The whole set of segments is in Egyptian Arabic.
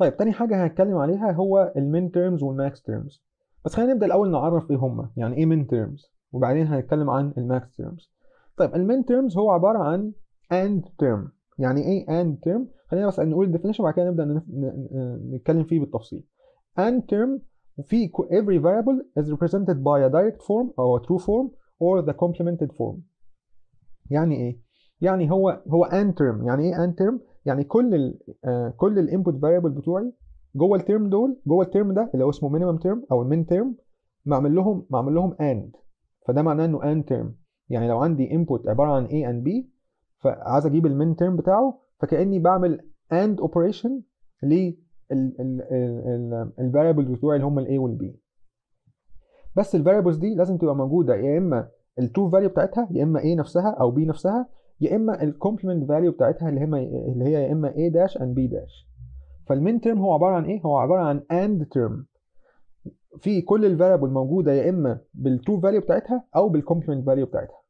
طيب تاني حاجه هنتكلم عليها هو المين تيرمز والماكس تيرمز بس خلينا نبدا الاول نعرف ايه هما يعني ايه مين تيرمز وبعدين هنتكلم عن الماكس تيرمز طيب المين تيرمز هو عباره عن اند تيرم يعني ايه اند تيرم خلينا بس نقول الديفينيشن وبعد كده نبدا نف- ن- ن- نتكلم فيه بالتفصيل and term في كو- every variable is represented by a direct form or a true form or the complemented form يعني ايه يعني هو هو and term يعني ايه and term يعني كل ال آه كل الانبوت variable بتوعي جوه الترم دول جوه الترم ده اللي هو اسمه minimum term او المين term معمل لهم معمل لهم and فده معناه انه and term يعني لو عندي input عباره عن a and b فعايز اجيب المين term بتاعه فكاني بعمل and operation لل الفاريبلز بتوعي اللي هم الاي والبي بس الفاريبلز دي لازم تبقى موجوده يا اما الترو فاليو بتاعتها يا اما a نفسها او b نفسها يا اما الكومبلمنت فاليو بتاعتها اللي هم اللي هي يا اما a داش and b داش فالمين ترم هو عباره عن ايه هو عباره عن and term في كل الفاريبل موجوده يا اما بالترو فاليو بتاعتها او بالكومبلمنت فاليو بتاعتها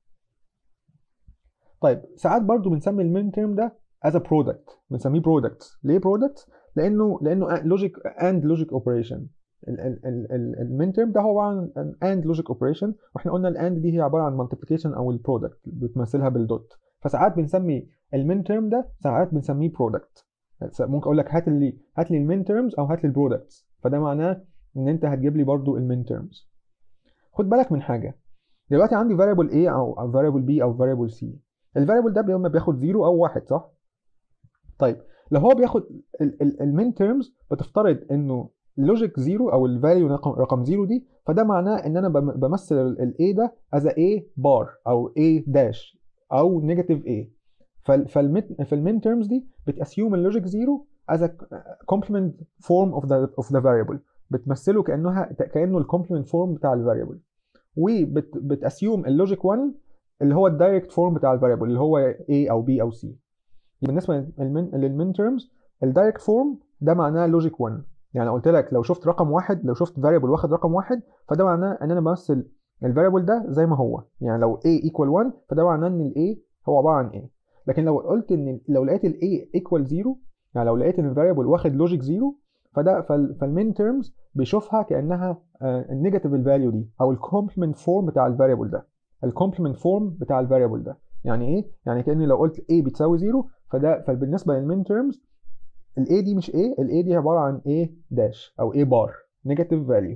طيب ساعات برضو بنسمي المين ترم ده as a product بنسميه product ليه product لانه لانه لوجيك and لوجيك اوبريشن المين ترم ده هو عباره عن and لوجيك اوبريشن واحنا قلنا الاند دي هي عباره عن multiplication او البرودكت بتمثلها بالدوت فساعات بنسمي المين ترم ده ساعات بنسميه برودكت ممكن اقول لك هات لي هات لي المين ترمز او هات لي البرودكتس فده معناه ان انت هتجيب لي برضو المين ترمز خد بالك من حاجه دلوقتي عندي variable A او أو variable B او variable C الفاريبل ده بيوم بياخد 0 او 1 صح طيب لو هو بياخد المين تيرمز بتفترض انه لوجيك 0 او الفاليو رقم رقم 0 دي فده معناه ان انا بم- بمثل الاي ده از A بار او A داش او نيجاتيف A فالمين تيرمز دي بتاسيوم اللوجيك 0 as a complement form of the of the variable بتمثله كانها كانه الكومبلمنت فورم بتاع الفاريبل وبتاسيوم اللوجيك 1 اللي هو الدايركت فورم بتاع الفاريبل اللي هو A او B او C بالنسبه للمين تيرمز الدايركت فورم ده معناه لوجيك 1 يعني قلت لك لو شفت رقم واحد لو شفت فاريبل واخد رقم واحد فده معناه ان انا بمثل الفاريبل ده زي ما هو يعني لو A equal 1 فده معناه ان ال A هو عباره عن A لكن لو قلت ان لو لقيت ال A equal 0 يعني لو لقيت ان الفاريبل واخد لوجيك 0 فده فالمين تيرمز بيشوفها كانها النيجاتيف الفاليو دي او الكومبلمنت فورم بتاع الفاريبل ده الكومبلمنت فورم بتاع الفاريبل ده يعني ايه يعني كاني لو قلت a بتساوي 0 فده فبالنسبه للمين تيرمز ال a دي مش a ال a دي عباره عن a داش او a بار نيجاتيف فاليو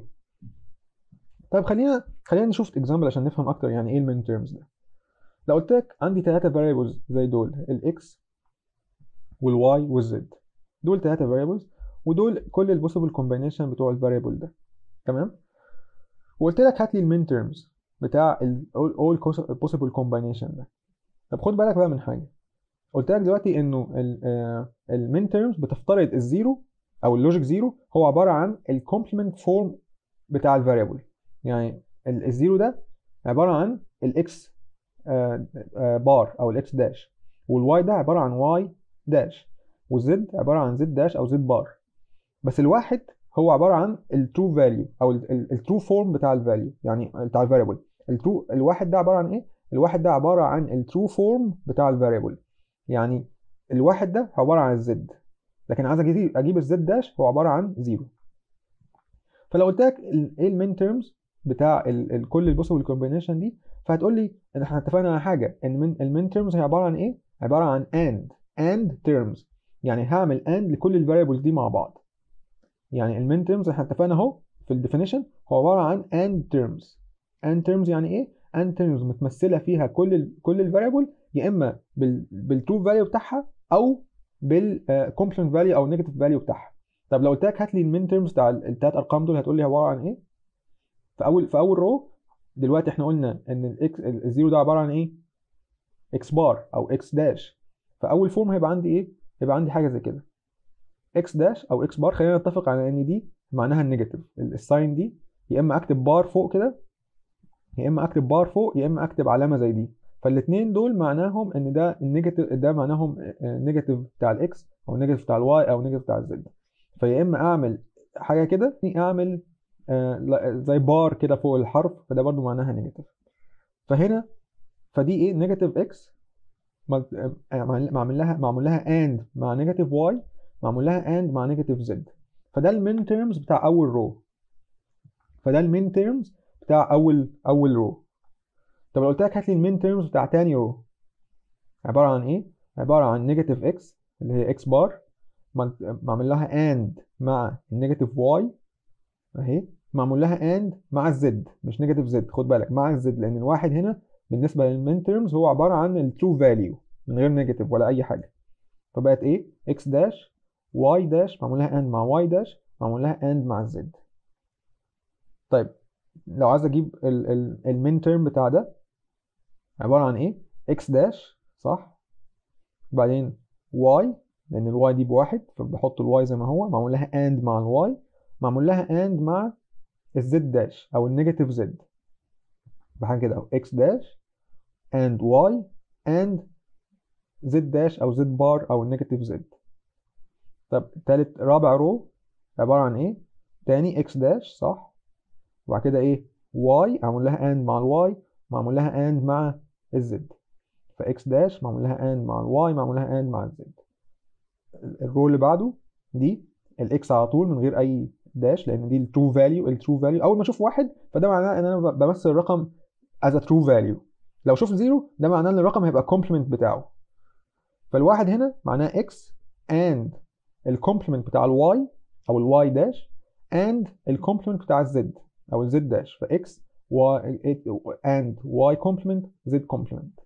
طيب خلينا خلينا نشوف اكزامبل عشان نفهم اكتر يعني ايه المين تيرمز ده لو قلت لك عندي ثلاثه فاريبلز زي دول الاكس والواي والزد دول ثلاثه فاريبلز ودول كل البوسيبل كومبينيشن بتوع الفاريبل ده تمام وقلت لك هات لي المين تيرمز بتاع ال all possible combination ده طب خد بالك بقى من حاجه قلت لك دلوقتي انه المين تيرمز بتفترض الزيرو او اللوجيك زيرو هو عباره عن الكومبلمنت فورم بتاع الفاريبل يعني ال- الزيرو ده عباره عن الاكس بار او الاكس داش والواي ده عباره عن واي داش والزد عباره عن زد داش او زد بار بس الواحد هو عباره عن الترو فاليو او الترو فورم بتاع الفاليو يعني بتاع الفاريبل الترو الواحد ده عباره عن ايه الواحد ده عباره عن الترو فورم بتاع الفاريبل يعني الواحد ده عباره عن الزد لكن عايز اجيب اجيب الزد داش هو عباره عن زيرو فلو قلت لك ال- ايه المين تيرمز بتاع ال ال كل البوسيبل كومبينيشن دي فهتقول لي ان احنا اتفقنا على حاجه ان من المين تيرمز هي عباره عن ايه عباره عن and and terms يعني هعمل and لكل الفاريبلز دي مع بعض يعني المين تيرمز احنا اتفقنا اهو في الديفينيشن هو عباره عن and terms and terms يعني ايه and terms متمثله فيها كل ال كل الفاريبل يا اما بال بالترو فاليو بتاعها او بالكومبلمنت فاليو او نيجاتيف فاليو بتاعها طب لو قلت لك هات لي المين تيرمز بتاع الثلاث ارقام دول هتقول لي عباره عن ايه في اول في اول رو دلوقتي احنا قلنا ان الاكس الزيرو ده عباره عن ايه اكس بار او اكس داش فاول فورم هيبقى عندي ايه هيبقى عندي حاجه زي كده اكس داش او اكس بار خلينا نتفق على ان دي معناها النيجاتيف الساين دي يا اما اكتب بار فوق كده يا اما اكتب بار فوق يا اما اكتب علامه زي دي فالاثنين دول معناهم ان ده النيجاتيف ده معناهم النيجاتيف بتاع الاكس او النيجاتيف بتاع الواي او النيجاتيف بتاع الزد فيا اما اعمل حاجه كده اعمل آه زي بار كده فوق الحرف فده برضو معناها نيجاتيف فهنا فدي ايه نيجاتيف اكس معمول لها معمول لها اند مع نيجاتيف واي معمول لها اند مع نيجاتيف زد فده المين تيرمز بتاع اول رو فده المين تيرمز بتاع اول اول رو طب لو قلت لك هات لي المين تيرمز بتاع تاني رو عباره عن ايه عباره عن نيجاتيف اكس اللي هي اكس بار معمول لها اند مع النيجاتيف واي اهي معمول لها اند مع الزد مش نيجاتيف زد خد بالك مع الزد لان الواحد هنا بالنسبه للمين تيرمز هو عباره عن الترو فاليو من غير نيجاتيف ولا اي حاجه فبقت ايه اكس داش واي داش معمول لها اند مع واي داش معمول لها اند مع الزد طيب لو عايز اجيب المين تيرم بتاع ده عباره عن ايه اكس داش صح بعدين واي لان الواي دي بواحد فبحط الواي زي ما هو معمول لها اند مع الواي معمول لها اند مع الزد داش او النيجاتيف زد بحاجه كده اهو اكس داش اند واي اند زد داش او زد بار او النيجاتيف زد طب تالت رابع رو عباره عن ايه تاني اكس داش صح وبعد كده ايه واي معمول لها اند مع الواي معمول لها اند مع الزد فاكس داش معمول لها اند مع الواي معمول لها اند مع الزد الرو اللي بعده دي الاكس على طول من غير اي داش لان دي الترو فاليو الترو فاليو اول ما اشوف واحد فده معناه ان انا بمثل الرقم از ترو فاليو لو شفت زيرو ده معناه ان الرقم هيبقى كومبلمنت بتاعه فالواحد هنا معناه اكس اند الكومبلمنت بتاع الواي او الواي داش اند الكومبلمنت بتاع الزد او الزد داش فاكس واي اند واي كومبلمنت زد كومبلمنت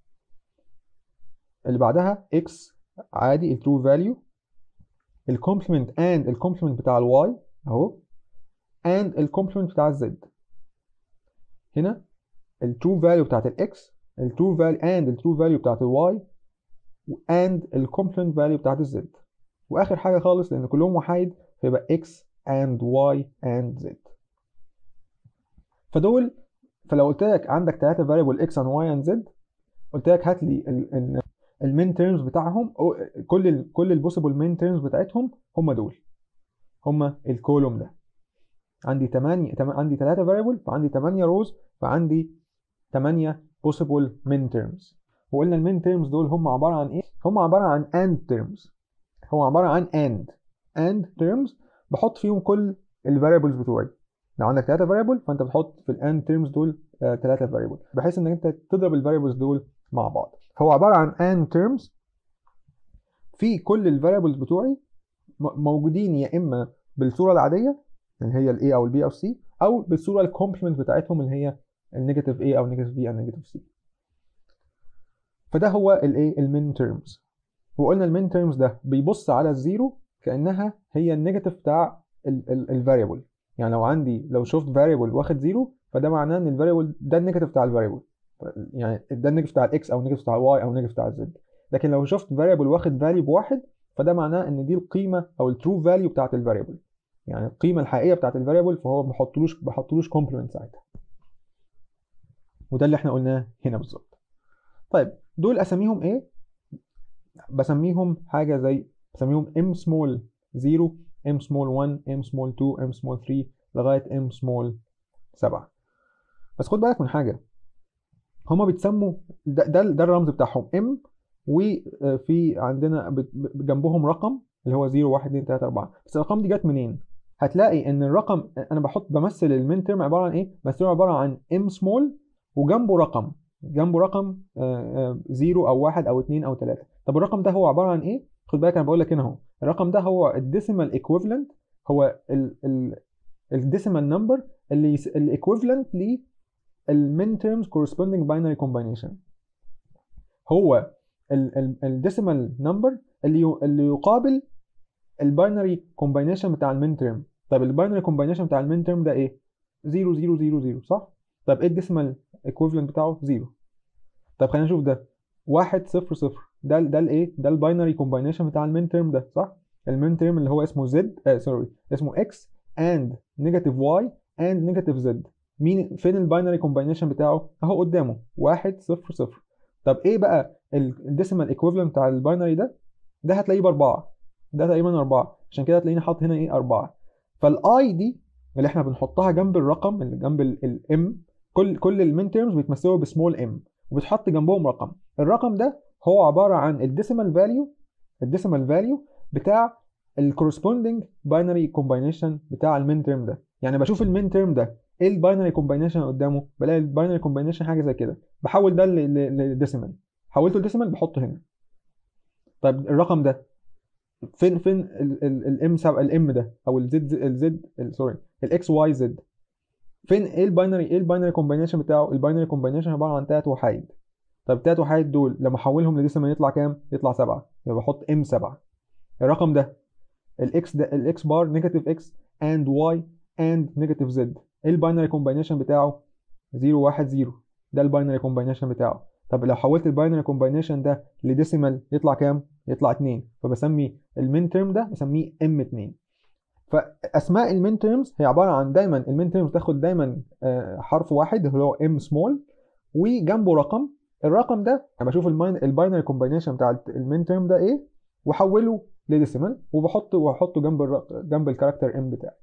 اللي بعدها اكس عادي الترو فاليو الكومبلمنت اند الكومبلمنت بتاع الواي اهو اند الكومبلمنت بتاع الزد هنا الترو فاليو بتاعت الاكس الترو فاليو اند الترو فاليو بتاعت الواي اند الكومبلمنت فاليو بتاعت الزد واخر حاجه خالص لان كلهم وحيد فيبقى x and y and z فدول فلو قلت لك عندك ثلاثه variable x and y and z قلت لك هات لي المين تيرمز بتاعهم كل ال كل البوسيبل مين تيرمز بتاعتهم هم دول هم الكولوم ده عندي 8 عندي 3 variable فعندي 8 روز فعندي 8 possible min terms وقلنا المين تيرمز دول هم عباره عن ايه هم عباره عن and terms هو عباره عن and and terms بحط فيهم كل الفاريبلز بتوعي لو عندك 3 variable فانت بتحط في الاند terms دول 3 uh, variable بحيث انك انت تضرب الفاريبلز دول مع بعض فهو عباره عن and terms في كل الفاريبلز بتوعي موجودين يا اما بالصوره العاديه اللي هي ال A او ال B او C او بالصوره الكومبلمنت بتاعتهم اللي هي النيجاتيف A او نيجاتيف B او نيجاتيف C فده هو الايه المين تيرمز وقلنا المين تيرمز ده بيبص على الزيرو كانها هي النيجاتيف بتاع الفاريبل يعني لو عندي لو شفت فاريبل واخد زيرو فده معناه ان الفاريبل ده النيجاتيف بتاع الفاريبل يعني ده النيجاتيف بتاع الاكس او النيجاتيف بتاع الواي او النيجاتيف بتاع الزد لكن لو شفت فاريبل واخد فاليو بواحد فده معناه ان دي القيمه او الترو فاليو بتاعت الفاريبل يعني القيمه الحقيقيه بتاعت الفاريبل فهو ما بحطلوش بحطلوش كومبلمنت ساعتها وده اللي احنا قلناه هنا بالظبط طيب دول اساميهم ايه بسميهم حاجه زي بسميهم m small 0 m small 1 m small 2 m small 3 لغايه m small 7 بس خد بالك من حاجه هما بيتسموا ده ده, ده الرمز بتاعهم m وفي عندنا جنبهم رقم اللي هو 0 1 2 3 4 بس الارقام دي جت منين هتلاقي ان الرقم انا بحط بمثل المين تيرم عباره عن ايه بمثله عباره عن m small وجنبه رقم جنبه رقم 0 او 1 او 2 او 3 طب الرقم ده هو عباره عن ايه خد بالك انا بقول لك هنا اهو الرقم ده هو الديسيمال ايكويفالنت هو الديسيمال نمبر اللي الايكويفالنت للمين تيرمز كورسبوندينج باينري كومباينيشن هو الديسيمال نمبر اللي اللي يقابل الباينري كومباينيشن بتاع المين تيرم طب الباينري كومباينيشن بتاع المين تيرم ده ايه 0 0 0 0 صح طب ايه الديسيمال ايكويفالنت بتاعه 0 طب خلينا نشوف ده 1 0 0 ده ده الايه ده الباينري كومباينيشن بتاع المين تيرم ده صح المين تيرم اللي هو اسمه زد آه سوري اسمه اكس اند نيجاتيف واي اند نيجاتيف زد مين فين الباينري كومباينيشن بتاعه اهو قدامه 1 0 0 طب ايه بقى الديسيمال ايكويفالنت بتاع الباينري ده ده هتلاقيه باربعه ده تقريبا اربعه عشان كده هتلاقيني حاطط هنا ايه اربعه فالاي دي اللي احنا بنحطها جنب الرقم اللي جنب الام كل كل المين تيرمز بيتمثلوا بسمول ام وبتحط جنبهم رقم الرقم ده هو عباره عن الديسيمال فاليو الديسيمال فاليو بتاع الكورسبوندنج باينري كومباينيشن بتاع المين تيرم ده يعني بشوف المين تيرم ده ايه الباينري كومباينيشن قدامه بلاقي الباينري كومباينيشن حاجه زي كده بحول ده لديسيمال حولته لديسيمال بحطه هنا طيب الرقم ده فين فين الام الام ده او الزد الزد سوري الاكس واي زد فين ايه الباينري ايه الباينري كومباينيشن بتاعه الباينري كومباينيشن عباره عن تلات وحيد طب تلات وحيد دول لما احولهم لديسيمال يطلع كام يطلع 7 يبقى بحط ام 7 الرقم ده الاكس ده الاكس بار نيجاتيف اكس اند واي اند نيجاتيف زد ايه الباينري كومباينيشن بتاعه 0 1 0 ده الباينري كومباينيشن بتاعه طب لو حولت الباينري كومباينيشن ده لديسيمال يطلع كام يطلع 2 فبسمي المين تيرم ده بسميه ام 2 فاسماء المين تيرمز هي عباره عن دايما المين تيرمز تاخد دايما حرف واحد اللي هو ام سمول وجنبه رقم الرقم ده انا بشوف الباينري كومباينيشن بتاع المين تيرم ده ايه واحوله لديسيمال وبحطه واحطه جنب الرق... جنب الكاركتر ام بتاعي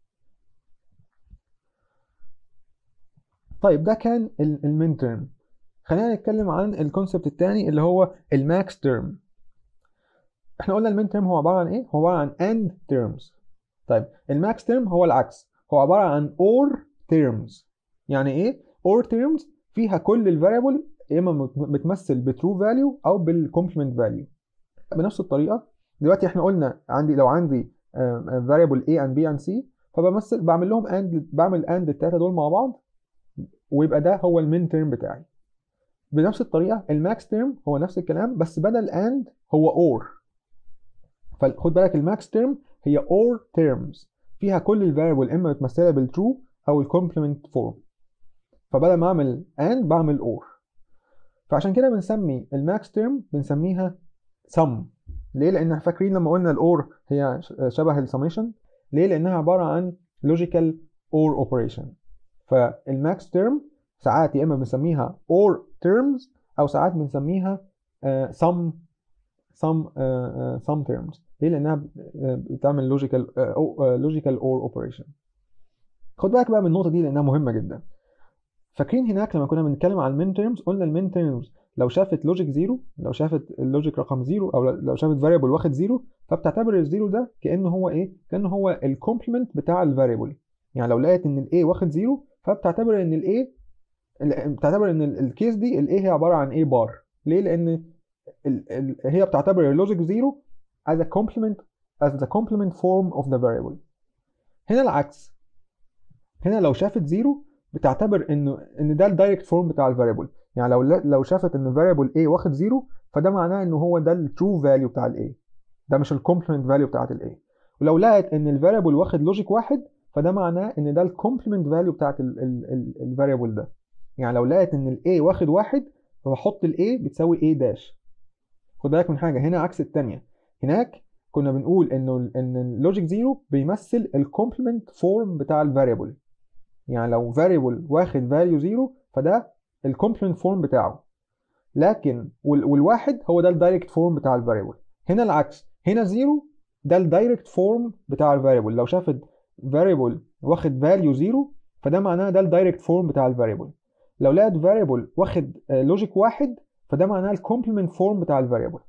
طيب ده كان المين تيرم خلينا نتكلم عن الكونسبت الثاني اللي هو الماكس تيرم احنا قلنا المين تيرم هو عباره عن ايه هو عباره عن اند تيرمز طيب الماكس تيرم هو العكس هو عباره عن اور تيرمز يعني ايه اور تيرمز فيها كل الفاريبل يا اما بتمثل بترو فاليو او بالكومبلمنت فاليو بنفس الطريقه دلوقتي احنا قلنا عندي لو عندي فاريبل A and B and C فبمثل بعمل لهم اند بعمل اند التلاته دول مع بعض ويبقى ده هو المين تيرم بتاعي بنفس الطريقه الماكس تيرم هو نفس الكلام بس بدل اند هو اور فخد بالك الماكس تيرم هي اور تيرمز فيها كل الفاريبل اما متمثله بالترو او الكومبلمنت فورم فبدل ما اعمل اند بعمل اور فعشان كده بنسمي الماكس تيرم بنسميها sum ليه لان فاكرين لما قلنا الاور هي شبه السميشن ليه لانها عباره عن logical or operation فالماكس تيرم ساعات يا اما بنسميها or terms او ساعات بنسميها uh, some some uh, some terms ليه لانها بتعمل logical uh, logical or operation خد بالك بقى من النقطه دي لانها مهمه جدا فاكرين هناك لما كنا بنتكلم عن المين تيرمز قلنا المين تيرمز لو شافت لوجيك زيرو لو شافت اللوجيك رقم زيرو او لو شافت فاريبل واخد زيرو فبتعتبر الزيرو ده كانه هو ايه كانه هو الكومبلمنت بتاع الفاريبل يعني لو لقيت ان الاي واخد زيرو فبتعتبر ان الاي بتعتبر ان الكيس دي الاي هي عباره عن اي بار ليه لان ال ال هي بتعتبر اللوجيك زيرو as a complement as the complement form of the variable هنا العكس هنا لو شافت زيرو بتعتبر انه ان ده الدايركت فورم بتاع الفاريبل يعني لو لو شافت ان فاريبل A واخد زيرو فده معناه ان هو ده الترو فاليو بتاع الاي ده مش الكومبلمنت فاليو بتاعت الاي ولو لقت ان الفاريبل واخد لوجيك واحد فده معناه ان ده الكومبلمنت فاليو بتاعت الفاريبل ده يعني لو لقت ان الاي واخد واحد فبحط الاي بتساوي a داش خد بالك من حاجه هنا عكس الثانيه هناك كنا بنقول انه ان اللوجيك زيرو بيمثل الكومبلمنت فورم بتاع الفاريبل يعني لو فاريبل واخد فاليو زيرو فده الكومبلمنت فورم بتاعه لكن والواحد هو ده الدايركت فورم بتاع الفاريبل هنا العكس هنا زيرو ده الدايركت فورم بتاع الفاريبل لو شافت فاريبل واخد فاليو زيرو فده معناه ده الدايركت فورم بتاع الفاريبل لو لقت فاريبل واخد لوجيك واحد فده معناه الكومبلمنت فورم بتاع الفاريبل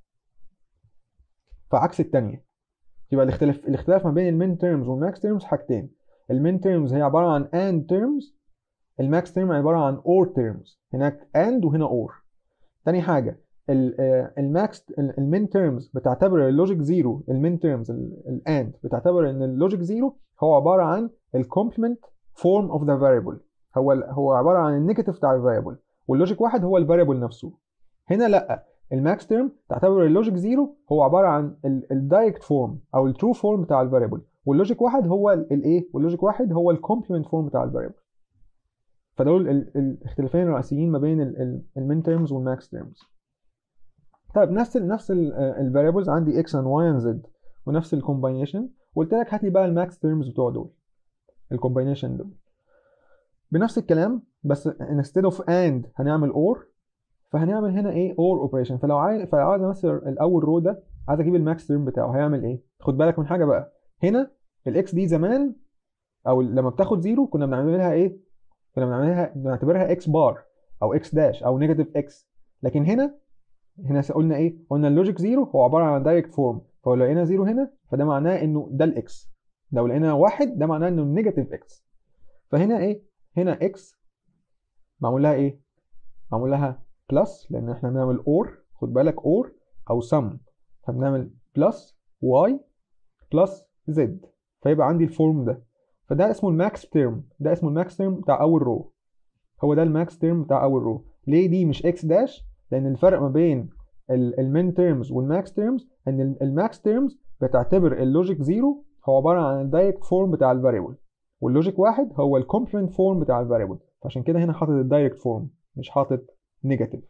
فعكس الثانيه يبقى الاختلاف الاختلاف ما بين المين تيرمز والماكس تيرمز حاجتين المين تيرمز هي عباره عن اند تيرمز الماكس تيرم عباره عن اور تيرمز هناك اند وهنا اور تاني حاجه الماكس المين تيرمز بتعتبر اللوجيك زيرو المين تيرمز الاند بتعتبر ان اللوجيك زيرو هو عباره عن الكومبلمنت فورم اوف ذا فاريبل هو هو عباره عن النيجاتيف بتاع الفاريبل واللوجيك واحد هو الفاريبل نفسه هنا لا الماكس تيرم تعتبر اللوجيك زيرو هو عباره عن الدايركت فورم او الترو فورم بتاع الفاريبل واللوجيك واحد هو الايه واللوجيك واحد هو الكومبلمنت فورم بتاع الفاريبل فدول الاختلافين الرئيسيين ما بين المين تيرمز والماكس تيرمز طيب نفس ال نفس الفاريبلز عندي x and y and z ونفس الكومباينيشن وقلت لك هات لي بقى الماكس تيرمز بتوع دول الكومباينيشن دول بنفس الكلام بس instead of and هنعمل or فهنعمل هنا ايه or operation فلو عايز فلو عايز امثل الاول رو ده عايز اجيب الماكس تيرم بتاعه هيعمل ايه خد بالك من حاجه بقى هنا الاكس دي زمان او لما بتاخد زيرو كنا بنعملها ايه كنا بنعملها بنعتبرها اكس بار او اكس داش او نيجاتيف اكس لكن هنا هنا قلنا ايه قلنا اللوجيك زيرو هو عباره عن دايركت فورم فلو لقينا زيرو هنا فده معناه انه ده الاكس لو لقينا واحد ده معناه انه النيجاتيف اكس فهنا ايه هنا اكس معمول لها ايه معمول لها بلس لان احنا بنعمل اور خد بالك اور او سم فبنعمل بلس واي بلس زد فيبقى عندي الفورم ده فده اسمه الماكس تيرم ده اسمه الماكس تيرم بتاع اول رو هو ده الماكس تيرم بتاع اول رو ليه دي مش اكس داش لان الفرق ما بين المين تيرمز والماكس تيرمز ان الماكس تيرمز بتعتبر اللوجيك زيرو هو عباره عن الدايركت فورم بتاع الفاريبل واللوجيك واحد هو الكومبلمنت فورم بتاع الفاريبل فعشان كده هنا حاطط الدايركت فورم مش حاطط نيجاتيف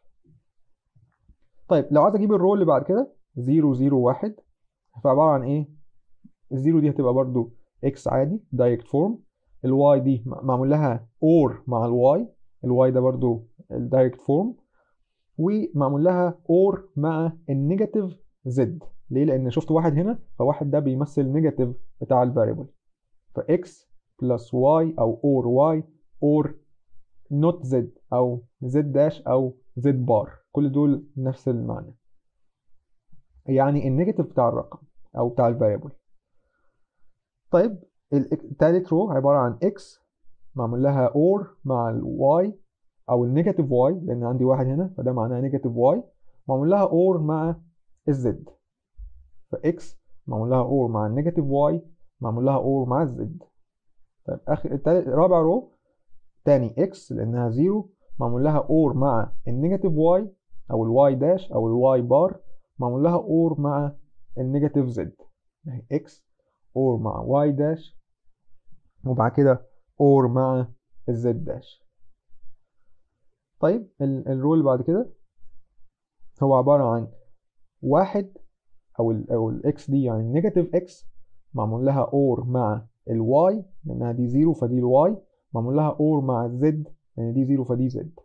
طيب لو عايز اجيب الرو اللي بعد كده 0 0 1 فعباره عن ايه الزيرو دي هتبقى برضو اكس عادي دايركت فورم الواي دي معمول لها اور مع الواي الواي ده برضو الدايركت فورم ومعمول لها اور مع النيجاتيف زد ليه لان شفت واحد هنا فواحد ده بيمثل نيجاتيف بتاع الفاريبل فاكس بلس واي او اور واي اور نوت زد او زد داش او زد بار كل دول نفس المعنى يعني النيجاتيف بتاع الرقم او بتاع الفاريبل طيب التالت رو عبارة عن x معمول لها or مع ال y أو النيجاتيف y لأن عندي واحد هنا فده معناها نيجاتيف y معمول لها or مع الزد ف x معمول لها or مع النيجاتيف y معمول لها or مع الزد طيب آخر التالت رابع رو تاني x لأنها زيرو معمول لها or مع النيجاتيف y أو ال y داش أو ال y بار معمول لها or مع النيجاتيف زد x or مع y داش وبعد كده or مع الزد داش طيب الرول اللي بعد كده هو عبارة عن واحد أو ال أو الإكس دي يعني نيجاتيف إكس معمول لها or مع الواي لأنها دي زيرو فدي الواي معمول لها or مع الزد لأن دي زيرو فدي زد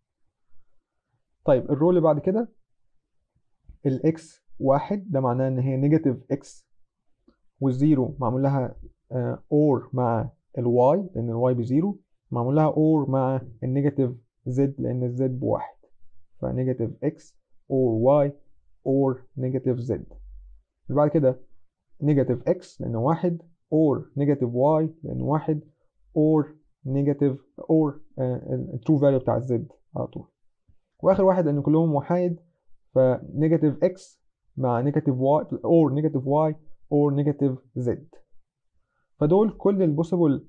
طيب الرول اللي بعد كده الإكس واحد ده معناه إن هي نيجاتيف إكس والزيرو معمول لها اور مع الواي لان الواي بزيرو معمول لها اور مع النيجاتيف زد لان الزد بواحد فنيجاتيف اكس اور واي اور نيجاتيف زد اللي بعد كده نيجاتيف اكس لانه واحد اور نيجاتيف واي لانه واحد اور نيجاتيف اور الترو فاليو بتاع الزد على طول واخر واحد لان كلهم وحايد فنيجاتيف اكس مع نيجاتيف واي اور نيجاتيف واي or negative z فدول كل البوسيبل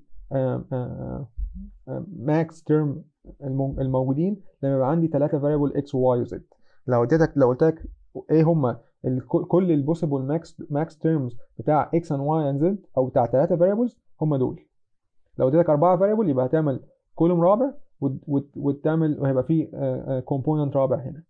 ماكس تيرم الموجودين لما يبقى عندي ثلاثة variable x و y و z لو اديتك لو قلت لك ايه هما كل البوسيبل ماكس ماكس تيرمز بتاع x and y and z او بتاع ثلاثة variables هما دول لو اديتك أربعة variable يبقى هتعمل كولوم رابع وتعمل وهيبقى فيه كومبوننت رابع هنا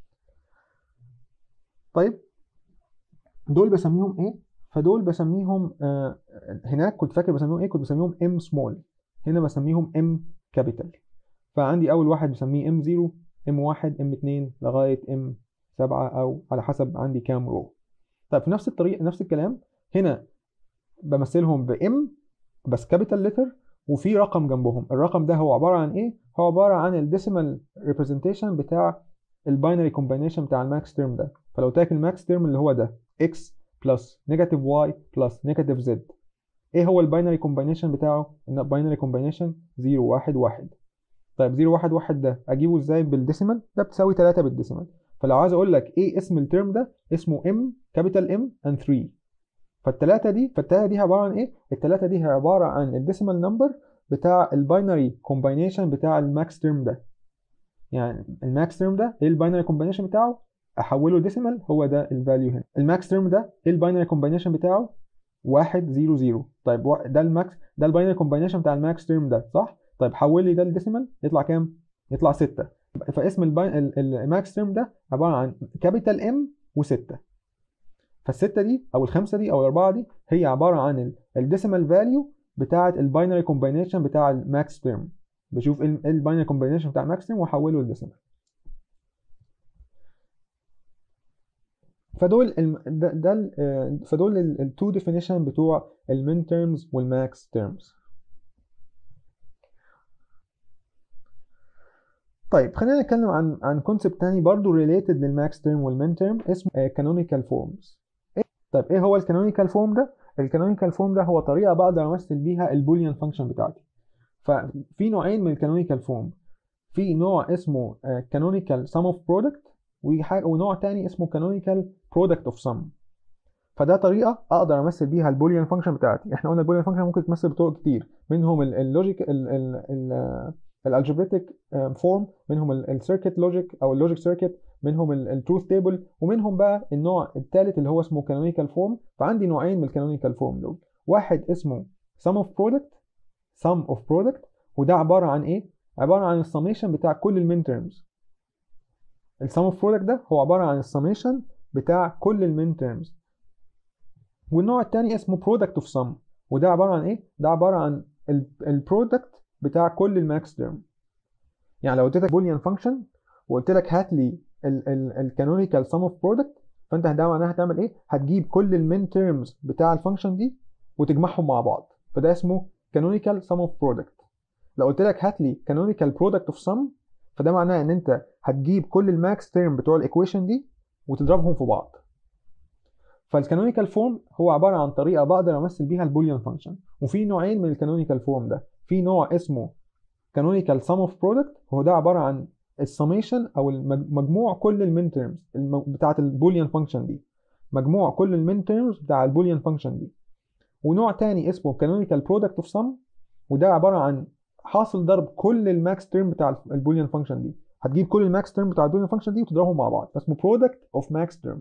طيب دول بسميهم ايه فدول بسميهم آه هناك كنت فاكر بسميهم ايه كنت بسميهم ام سمول هنا بسميهم ام كابيتال فعندي اول واحد بسميه ام 0 ام 1 ام 2 لغايه ام 7 او على حسب عندي كام رو طيب في نفس الطريقه نفس الكلام هنا بمثلهم بام بس كابيتال لتر وفي رقم جنبهم الرقم ده هو عباره عن ايه هو عباره عن الديسيمال ريبريزنتيشن بتاع الباينري كومبينيشن بتاع الماكس تيرم ده فلو تاك الماكس تيرم اللي هو ده x بلس نيجاتيف y بلس نيجاتيف z ايه هو الباينري كومبينيشن بتاعه الباينري كومبينيشن 0 1 1 طيب 0 1 1 ده اجيبه ازاي بالديسيمال ده بتساوي 3 بالديسيمال فلو عايز اقول لك ايه اسم الترم ده اسمه m كابيتال m and 3 فالتلاتة دي فالتلاتة دي عبارة عن ايه التلاتة دي هي عبارة عن الديسيمال نمبر بتاع الباينري كومبينيشن بتاع الماكس ترم ده يعني الماكس ترم ده ايه الباينري كومبينيشن بتاعه احوله ديسيمال هو ده الفاليو هنا الماكس ترم ده ايه الباينري كومبينيشن بتاعه 1 0 0 طيب ده الماكس ده الباينري كومبينيشن بتاع الماكس ترم ده صح طيب حول لي ده الديسيمال يطلع كام يطلع 6 فاسم الماكس ترم ده عباره عن كابيتال ام و6 فالستة دي او الخمسة دي او الاربعة دي هي عبارة عن الديسيمال فاليو بتاعة الباينري كومبينيشن بتاع الماكس ترم بشوف ايه الباينري كومبينيشن بتاع الماكس ترم واحوله لديسيمال فدول الم... ده, ده فدول التو ديفينيشن بتوع المين تيرمز والماكس تيرمز طيب خلينا نتكلم عن عن كونسبت تاني برضه ريليتد للماكس تيرم والمين تيرم اسمه كانونيكال فورمز طيب ايه هو الكانونيكال فورم ده الكانونيكال فورم ده هو طريقه بقدر امثل بيها البوليان فانكشن بتاعتي ففي نوعين من الكانونيكال فورم في نوع اسمه كانونيكال سم اوف برودكت ونوع تاني اسمه كانونيكال برودكت اوف سم فده طريقه اقدر امثل بيها البوليان فانكشن بتاعتي احنا قلنا البوليان فانكشن ممكن تتمثل بطرق كتير منهم اللوجيك الالجبريتك فورم منهم السيركت لوجيك او اللوجيك سيركت منهم التروث تيبل ومنهم بقى النوع الثالث اللي هو اسمه كانونيكال فورم فعندي نوعين من الكانونيكال فورم دول واحد اسمه sum of product sum of product وده عباره عن ايه عباره عن السميشن بتاع كل المين تيرمز السم اوف برودكت ده هو عباره عن السميشن بتاع كل المين تيرمز والنوع الثاني اسمه برودكت اوف سم وده عباره عن ايه ده عباره عن البرودكت بتاع كل الماكس تيرم يعني لو اديتك بوليان فانكشن وقلت لك هات لي الكانونيكال سم اوف برودكت فانت ده معناها هتعمل ايه هتجيب كل المين تيرمز بتاع الفانكشن دي وتجمعهم مع بعض فده اسمه canonical sum of product لو قلت لك هات لي canonical product of sum فده معناه ان انت هتجيب كل الماكس تيرم بتوع الايكويشن دي وتضربهم في بعض فالكانونيكال فورم هو عباره عن طريقه بقدر امثل بيها البوليان فانكشن وفي نوعين من الكانونيكال فورم ده في نوع اسمه canonical sum of product وهو ده عباره عن السميشن او مجموع كل المين تيرمز بتاعه البوليان فانكشن دي مجموع كل المين تيرمز بتاع البوليان فانكشن دي ونوع تاني اسمه canonical product of sum وده عباره عن حاصل ضرب كل الماكس تيرم بتاع البوليان فانكشن دي هتجيب كل الماكس تيرم بتاع البوليان فانكشن دي وتضربهم مع بعض اسمه product of max term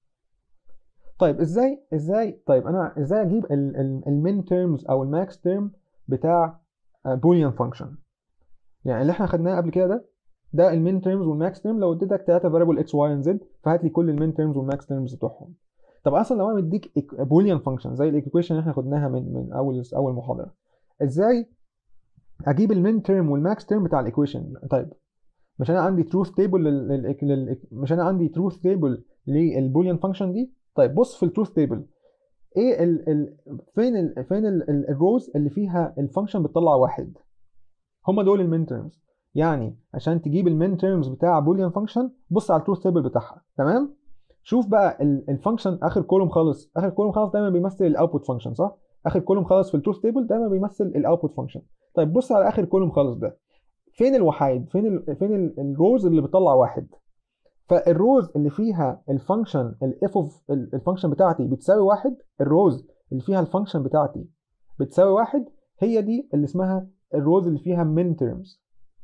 طيب ازاي ازاي طيب انا ازاي اجيب المين تيرمز او الماكس تيرم بتاع بوليان فانكشن يعني اللي احنا خدناه قبل كده ده ده المين تيرمز والماكس تيرم لو اديتك 3 فاريبل اكس واي زد فهات لي كل المين تيرمز والماكس تيرمز بتوعهم طب اصلا لو انا مديك بوليان فانكشن زي الايكويشن اللي احنا خدناها من من اول اول محاضره ازاي اجيب المين تيرم والماكس تيرم بتاع الايكويشن طيب مش انا عندي تروث تيبل لل... مش انا عندي تروث تيبل للبوليان فانكشن دي طيب بص في التروث تيبل ايه ال... ال... فين ال... فين ال... الروز اللي فيها الفانكشن بتطلع واحد هم دول المين تيرمز يعني عشان تجيب المين تيرمز بتاع بوليان فانكشن بص على التروث تيبل بتاعها تمام شوف بقى الفانكشن اخر كولوم خالص اخر كولوم خالص دايما بيمثل الاوتبوت فانكشن صح اخر كولوم خالص في التروث تيبل دايما بيمثل الاوتبوت فانكشن طيب بص على اخر كولوم خالص ده فين الوحيد فين ال فين ال الروز اللي بتطلع واحد فالروز اللي فيها الفانكشن الاف اوف الفانكشن بتاعتي بتساوي واحد الروز اللي فيها الفانكشن بتاعتي بتساوي واحد هي دي اللي اسمها الروز اللي فيها من تيرمز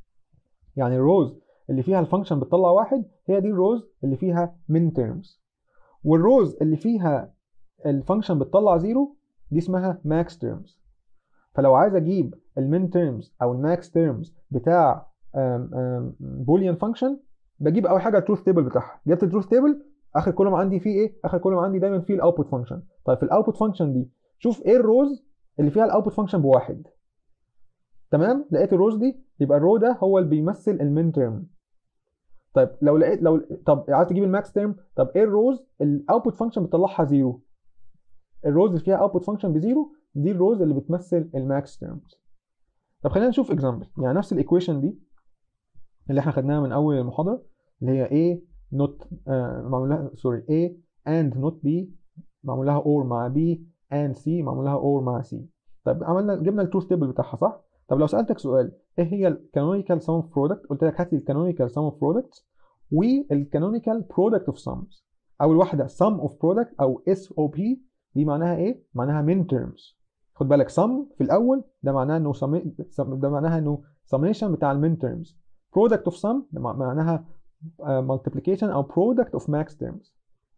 يعني الروز اللي فيها الفانكشن بتطلع واحد هي دي الروز اللي فيها من تيرمز والروز اللي فيها الفانكشن بتطلع زيرو دي اسمها ماكس تيرمز فلو عايز اجيب المين تيرمز او الماكس تيرمز بتاع بوليان فانكشن بجيب اول حاجه التروث تيبل بتاعها جبت التروث تيبل اخر كولوم عندي فيه ايه اخر كولوم عندي دايما فيه الاوتبوت فانكشن طيب في الاوتبوت فانكشن دي شوف ايه الروز اللي فيها الاوتبوت فانكشن بواحد تمام لقيت الروز دي يبقى الرو ده هو اللي بيمثل المين تيرم طيب لو لقيت لو طب عايز تجيب الماكس تيرم طب ايه الروز الاوتبوت فانكشن بتطلعها زيرو الروز اللي فيها اوتبوت فانكشن بزيرو دي الروز اللي بتمثل الماكس تيرمز طب خلينا نشوف اكزامبل يعني نفس الايكويشن دي اللي احنا خدناها من اول المحاضره اللي هي A not آه معمول لها سوري A and not B معمول لها or مع B and C معمول لها or مع C طب عملنا جبنا التروث تيبل بتاعها صح طب لو سالتك سؤال ايه هي الكانونيكال سم اوف برودكت قلت لك هات لي الكانونيكال سم اوف برودكتس والكانونيكال برودكت اوف سمز اول واحده sum of product او SOP دي معناها ايه معناها min terms خد بالك sum في الاول ده معناه انه سمي... ده معناها انه summation بتاع المين terms product of sum ده معناها multiplication او product of max terms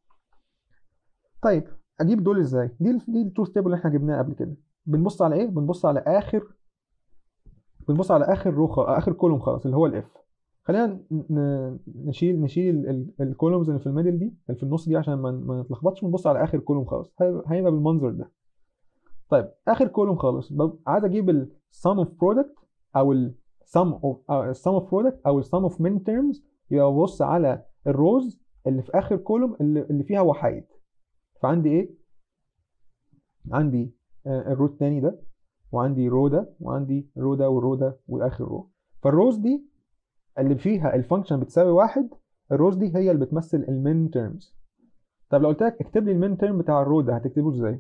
طيب اجيب دول ازاي دي دي التروث تيبل اللي احنا جبناها قبل كده بنبص على ايه بنبص على اخر بنبص على اخر رو اخر كولوم خلاص اللي هو الاف خلينا نشيل نشيل الكولومز اللي في الميدل دي اللي في النص دي عشان ما نتلخبطش ونبص على اخر كولوم خالص هيبقى بالمنظر ده طيب اخر كولوم خالص عايز اجيب السم اوف برودكت او السم اوف السم اوف برودكت او السم اوف من تيرمز يبقى ببص على الروز اللي في اخر كولوم اللي, اللي فيها وحيد فعندي ايه عندي الرو الثاني ده وعندي رو ده وعندي رو ده والرو ده واخر رو فالروز دي اللي فيها الفانكشن بتساوي واحد الروز دي هي اللي بتمثل المين تيرمز طب لو قلت لك اكتب لي المين تيرم بتاع الرو ده هتكتبه ازاي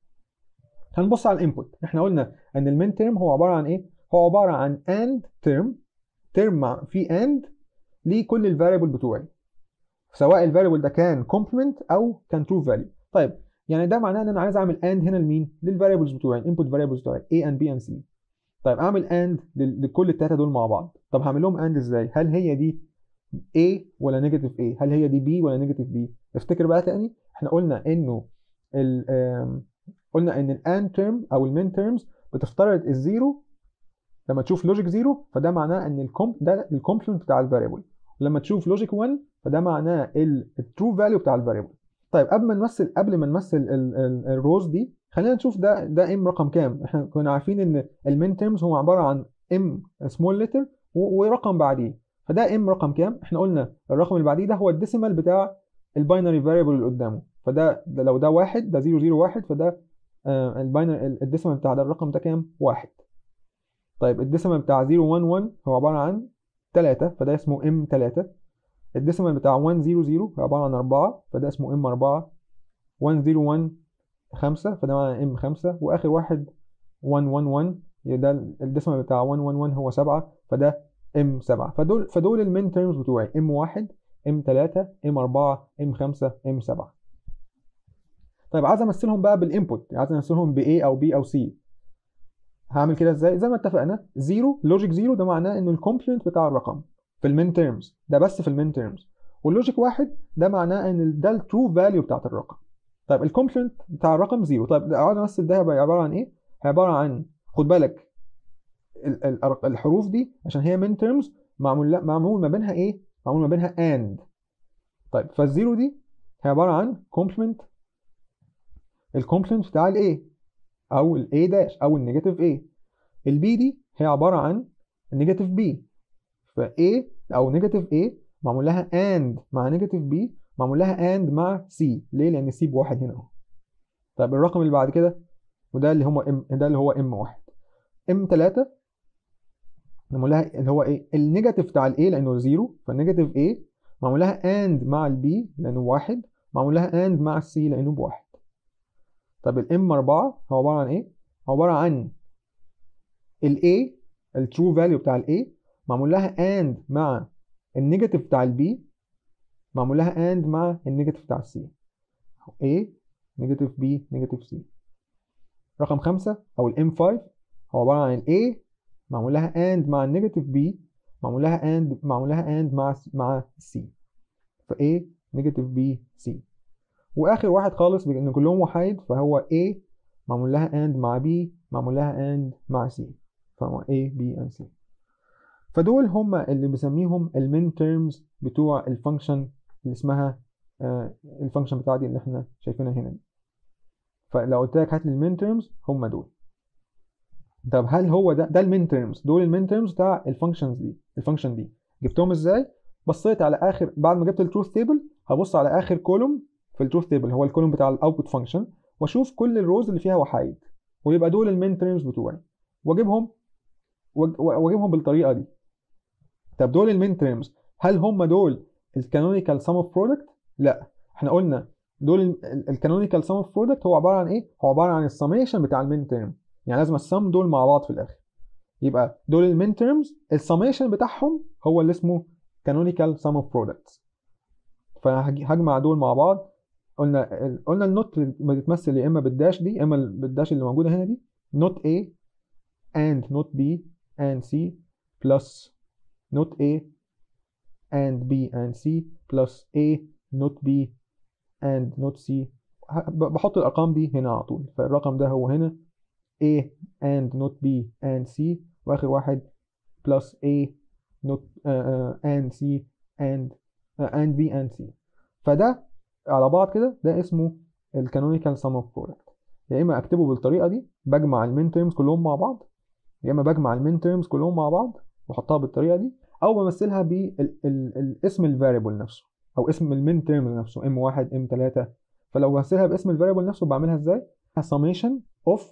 هنبص على الانبوت احنا قلنا ان المين تيرم هو عباره عن ايه هو عباره عن اند تيرم تيرم مع في اند لكل الفاريبل بتوعي سواء الفاريبل ده كان كومبلمنت او كان ترو فاليو طيب يعني ده معناه ان انا عايز اعمل اند هنا لمين للفاريبلز بتوعي الانبوت فاريبلز بتوعي A and B and C طيب اعمل اند لكل الثلاثه دول مع بعض طب هعمل لهم اند ازاي هل هي دي A ولا نيجاتيف A هل هي دي B ولا نيجاتيف B افتكر بقى تاني احنا قلنا انه ال قلنا ان الاند تيرم او المين تيرمز بتفترض الزيرو لما تشوف لوجيك زيرو فده معناه ان الكوم ده الكومبلمنت بتاع الفاريبل لما تشوف لوجيك 1 فده معناه الترو فاليو بتاع الفاريبل طيب قبل ما نمثل قبل ما نمثل الروز دي خلينا نشوف ده ده ام رقم كام احنا كنا عارفين ان المين تيرمز هو عباره عن ام سمول ليتر ورقم بعديه فده ام رقم كام احنا قلنا الرقم اللي بعديه ده هو الديسيمال بتاع الباينري فاريبل اللي قدامه فده ده لو ده واحد ده 001 فده آه الباينري الديسيمال بتاع ده الرقم ده كام واحد طيب الديسيمال بتاع 011 هو عباره عن 3 فده اسمه ام 3 الديسيمال بتاع 100 هو عباره عن 4 فده اسمه ام 4 101 5 فده معنى ام 5 واخر واحد 111 ده الديسيمال بتاع 111 هو 7 فده ام 7 فدول فدول المين تيرمز بتوعي ام 1 ام 3 ام 4 ام 5 ام 7 طيب عايز امثلهم بقى بالانبوت عايز امثلهم ب A او B او C هعمل كده ازاي زي ما اتفقنا زيرو لوجيك زيرو ده معناه انه الكومبلمنت بتاع الرقم في المين تيرمز ده بس في المين تيرمز واللوجيك واحد ده معناه ان ده الترو فاليو بتاعت الرقم طيب الكومبلمنت بتاع الرقم زيرو طيب عاوز امثل ده هيبقى عباره عن ايه عباره عن خد بالك الحروف دي عشان هي مين تيرمز معمول معمول ما بينها ايه معمول ما بينها اند طيب فالزيرو دي هي عباره عن كومبلمنت الكومبلمنت بتاع الايه او الاي داش او النيجاتيف ايه البي دي هي عباره عن النيجاتيف بي ف A او نيجاتيف A معمول لها and مع نيجاتيف B معمول لها and مع C ليه؟ لأن C بواحد هنا أهو. طيب الرقم اللي بعد كده وده اللي هو M ده اللي هو M1 M3 معمول لها اللي هو ايه؟ النيجاتيف بتاع ال A لأنه زيرو فالنيجاتيف A معمول لها and مع ال B لأنه واحد معمول لها and مع ال C لأنه بواحد. طب ال M4 هو عبارة عن ايه؟ عبارة عن ال A الترو فاليو بتاع ال A معمول لها اند مع النيجاتيف بتاع البي معمول لها اند مع النيجاتيف بتاع السي A نيجاتيف B نيجاتيف C رقم خمسة أو الام 5 هو عبارة عن A معمول لها اند مع النيجاتيف B معمول لها اند معمول لها اند مع مع C ف A نيجاتيف B C وآخر واحد خالص بإن كلهم وحيد فهو A معمول لها اند مع B معمول لها اند مع C فهو A B and C فدول هم اللي بسميهم المين تيرمز بتوع الفانكشن اللي اسمها آه الفانكشن بتاعتي اللي احنا شايفينها هنا دي فلو قلت لك هات لي المين تيرمز هم دول طب هل هو ده ده المين تيرمز دول المين تيرمز بتاع الفانكشنز دي الفانكشن دي جبتهم ازاي بصيت على اخر بعد ما جبت التروث تيبل هبص على اخر كولوم في التروث تيبل هو الكولوم بتاع الاوتبوت فانكشن واشوف كل الروز اللي فيها وحايد ويبقى دول المين تيرمز بتوعي واجيبهم واجيبهم بالطريقه دي طب دول المين تيرمز هل هم دول الكانونيكال سم اوف برودكت لا احنا قلنا دول الكانونيكال سم اوف برودكت هو عباره عن ايه هو عباره عن السميشن بتاع المين تيرم يعني لازم السم دول مع بعض في الاخر يبقى دول المين تيرمز السميشن بتاعهم هو اللي اسمه كانونيكال سم اوف برودكتس فهجمع دول مع بعض قلنا قلنا النوت بتتمثل يا اما بالداش دي يا اما بالداش اللي موجوده هنا دي نوت A and not B and C plus not A and B and C plus A not B and not C بحط الأرقام دي هنا على طول فالرقم ده هو هنا A and not B and C وآخر واحد plus A not uh, uh, and C and uh, and B and C فده على بعض كده ده اسمه الكانونيكال sum of product يا إما أكتبه بالطريقة دي بجمع المين تيرمز كلهم مع بعض يا إما بجمع المين تيرمز كلهم مع بعض واحطها بالطريقه دي او بمثلها باسم الفاريبل نفسه او اسم المين تيرم نفسه ام 1 ام 3 فلو بمثلها باسم الفاريبل نفسه بعملها ازاي summation of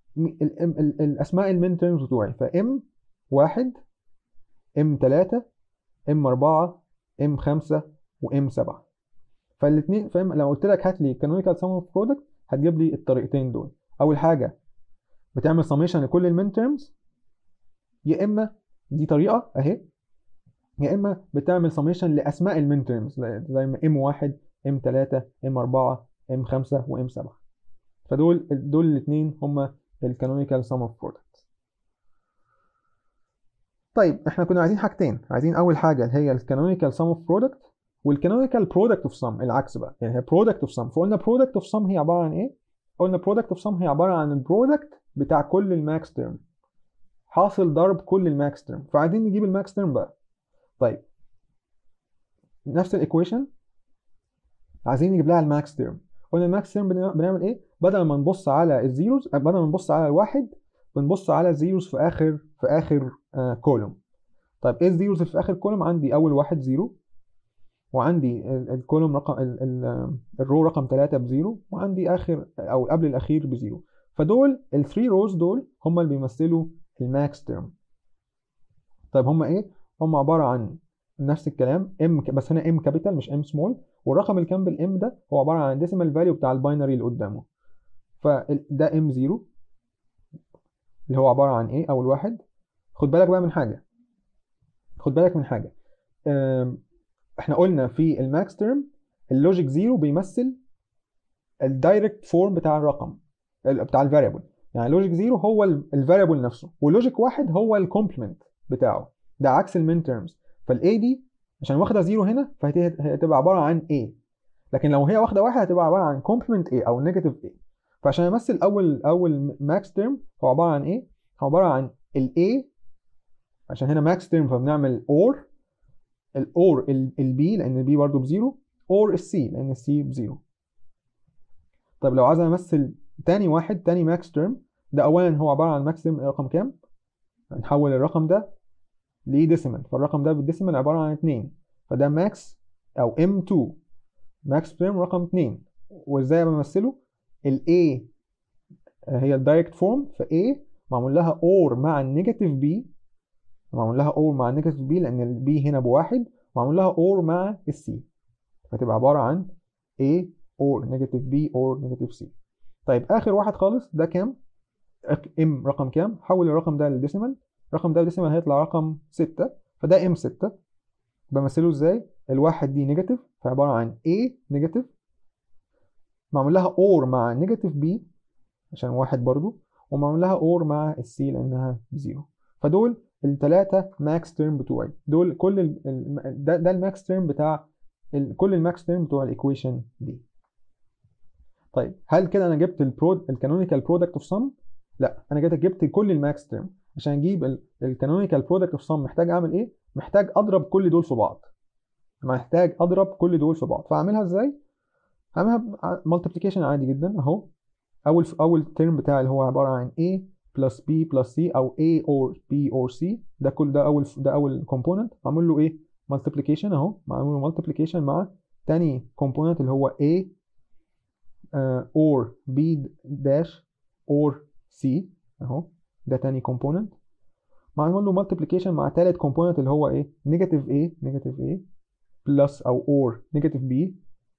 الاسماء المين تيرمز بتوعي فام 1 ام 3 ام 4 ام 5 وام 7 فالاثنين فاهم لو قلت لك هات لي كانونيكال سم اوف برودكت هتجيب لي الطريقتين دول اول حاجه بتعمل سميشن لكل المين تيرمز يا اما دي طريقه اهي يا اما بتعمل سميشن لاسماء المين تيرمز زي ما ام 1 ام 3 ام 4 ام 5 وام 7 فدول دول الاثنين هما الكانونيكال سم اوف برودكت طيب احنا كنا عايزين حاجتين عايزين اول حاجه اللي هي الكانونيكال سم اوف برودكت والكانونيكال برودكت اوف سم العكس بقى يعني هي برودكت اوف سم فقلنا برودكت اوف سم هي عباره عن ايه قلنا برودكت اوف سم هي عباره عن البرودكت بتاع كل الماكس تيرم حاصل ضرب كل الماكس تيرم فعايزين نجيب الماكس تيرم بقى طيب نفس الايكويشن عايزين نجيب لها الماكس تيرم قلنا الماكس تيرم بنعمل ايه بدل ما نبص على الزيروز بدل ما نبص على الواحد بنبص على الزيروز في اخر في اخر آه كولوم طيب ايه الزيروز اللي في اخر كولوم عندي اول واحد زيرو وعندي الكولوم رقم الرو رقم 3 بزيرو وعندي اخر او قبل الاخير بزيرو فدول الثري روز دول هم اللي بيمثلوا الماكس تيرم طيب هم ايه هم عباره عن نفس الكلام ام بس هنا ام كابيتال مش ام سمول والرقم اللي كان بالام ده هو عباره عن ديسيمال فاليو بتاع الباينري اللي قدامه فده ام 0 اللي هو عباره عن ايه اول واحد خد بالك بقى من حاجه خد بالك من حاجه احنا قلنا في الماكس تيرم اللوجيك زيرو بيمثل الدايركت فورم بتاع الرقم بتاع الفاريبل يعني لوجيك زيرو هو الفاريبل نفسه ولوجيك واحد هو الكومبلمنت بتاعه ده عكس المين تيرمز فالاي دي عشان واخده زيرو هنا فهتبقى عباره عن A لكن لو هي واخده واحد هتبقى عباره عن كومبلمنت A او نيجاتيف A فعشان امثل اول اول ماكس تيرم هو عباره عن ايه؟ هو عباره عن ال A عشان هنا ماكس تيرم فبنعمل اور الاور البي لان البي برضه بزيرو اور السي لان السي بزيرو طيب لو عايز امثل تاني واحد تاني ماكس تيرم ده اولا هو عباره عن ماكس تيرم رقم كام؟ هنحول الرقم ده لديسيمال فالرقم ده بالديسيمال عباره عن 2 فده ماكس او ام 2 ماكس تيرم رقم 2 وازاي بمثله ال A هي الدايركت فورم ف A معمول لها اور مع النيجاتيف B معمول لها اور مع النيجاتيف B لان ال B هنا بواحد معمول لها اور مع ال C فتبقى عباره عن A اور نيجاتيف B اور نيجاتيف C طيب اخر واحد خالص ده كام ام رقم كام حول الرقم ده للديسيمال الرقم ده ديسيمال هيطلع رقم 6 فده ام 6 بمثله ازاي الواحد دي نيجاتيف فعباره عن A نيجاتيف معمول لها اور مع نيجاتيف B عشان واحد برضو ومعمول لها اور مع السي لانها بزيرو فدول الثلاثه ماكس تيرم بتوعي دول كل ال ده, ده الماكس تيرم بتاع ال كل الماكس تيرم بتوع الايكويشن دي طيب هل كده انا جبت البرود الكانونيكال برودكت اوف سم لا انا كده جبت كل الماكس تيرم عشان اجيب الكانونيكال برودكت اوف سم محتاج اعمل ايه محتاج اضرب كل دول في بعض محتاج اضرب كل دول في بعض فاعملها ازاي هعملها مالتيبليكيشن عادي جدا اهو اول اول ترم بتاعي اللي هو عباره عن a بلس b بلس c او a or b or c ده كل ده اول ده اول كومبوننت معمول له ايه مالتيبليكيشن اهو معمول له مالتيبليكيشن مع تاني كومبوننت اللي هو a uh, or b dash or c اهو ده تاني كومبوننت معمول له مالتيبليكيشن مع تالت كومبوننت اللي هو ايه نيجاتيف a نيجاتيف a بلس او or نيجاتيف b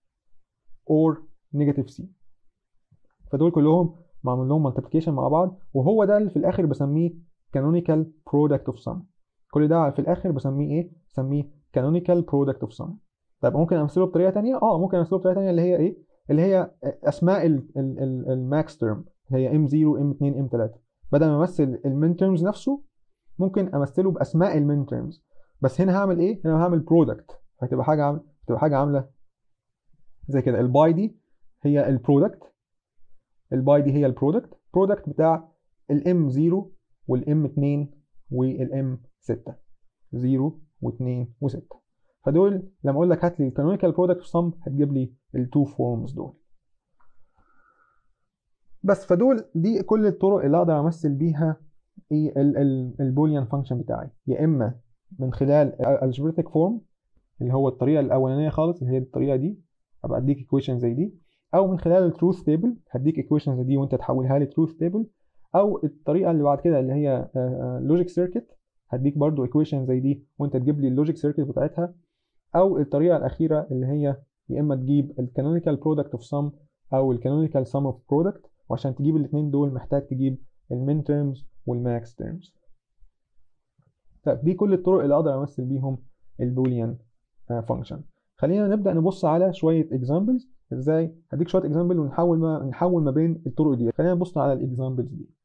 or نيجاتيف c فدول كلهم معمول لهم مالتيبليكيشن مع بعض وهو ده اللي في الاخر بسميه canonical product of sum كل ده في الاخر بسميه ايه بسميه canonical product of sum طيب ممكن امثله بطريقه ثانيه اه ممكن امثله بطريقه ثانيه اللي هي ايه اللي هي اسماء الماكس تيرم اللي هي ام 0 ام 2 ام 3 بدل ما امثل المين تيرمز نفسه ممكن امثله باسماء المين تيرمز بس هنا هعمل ايه هنا هعمل برودكت هتبقى حاجه عامله هتبقى حاجه عامله زي كده الباي دي هي البرودكت الباي دي هي البرودكت برودكت بتاع الام 0 والام 2 والام 6 0 و2 و6 فدول لما اقول لك هات لي الكانونيكال برودكت سم هتجيب لي التو فورمز دول بس فدول دي كل الطرق اللي اقدر امثل بيها ايه البوليان فانكشن بتاعي يا اما من خلال الجبريتك فورم اللي هو الطريقه الاولانيه خالص اللي هي الطريقه دي ابقى اديك ايكويشن زي دي او من خلال التروث تيبل هديك ايكويشن زي دي وانت تحولها لي تروث تيبل او الطريقه اللي بعد كده اللي هي لوجيك سيركت هديك برضو ايكويشن زي دي وانت تجيب لي اللوجيك سيركت بتاعتها او الطريقه الاخيره اللي هي يا اما تجيب الكانونيكال برودكت اوف سم او الكانونيكال سم اوف برودكت وعشان تجيب الاثنين دول محتاج تجيب المين تيرمز والماكس تيرمز طيب دي كل الطرق اللي اقدر امثل بيهم البوليان فانكشن خلينا نبدا نبص على شويه اكزامبلز ازاي هديك شويه اكزامبل ونحاول ما نحول ما بين الطرق دي خلينا نبص على الاكزامبلز دي